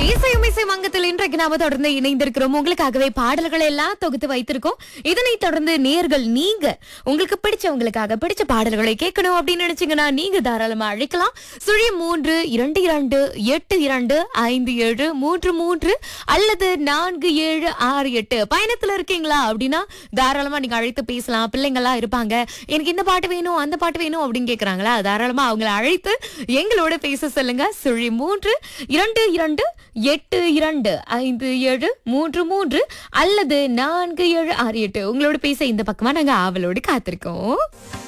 இசையும் இசை மங்கத்தில் இன்றைக்கு நாம தொடர்ந்து இணைந்திருக்கிறோம் உங்களுக்காகவே பாடல்களை எல்லாம் தொகுத்து வைத்திருக்கோம் இதனை தொடர்ந்து நேர்கள் நீங்க உங்களுக்கு பிடிச்சவங்களுக்காக பிடிச்ச பாடல்களை கேட்கணும் அப்படின்னு நினைச்சீங்கன்னா நீங்க தாராளமா அழைக்கலாம் சுழி மூன்று இரண்டு இரண்டு எட்டு இரண்டு ஐந்து ஏழு மூன்று மூன்று அல்லது நான்கு ஏழு ஆறு எட்டு பயணத்துல இருக்கீங்களா அப்படின்னா தாராளமா நீங்க அழைத்து பேசலாம் பிள்ளைங்களாம் இருப்பாங்க எனக்கு இந்த பாட்டு வேணும் அந்த பாட்டு வேணும் அப்படின்னு கேக்குறாங்களா தாராளமா அவங்கள அழைத்து எங்களோட பேச சொல்லுங்க சுழி மூன்று இரண்டு இரண்டு எட்டு இரண்டு ஐந்து ஏழு மூன்று மூன்று அல்லது நான்கு ஏழு ஆறு எட்டு உங்களோட பேச இந்த பக்கமா நாங்க ஆவலோடு காத்திருக்கோம்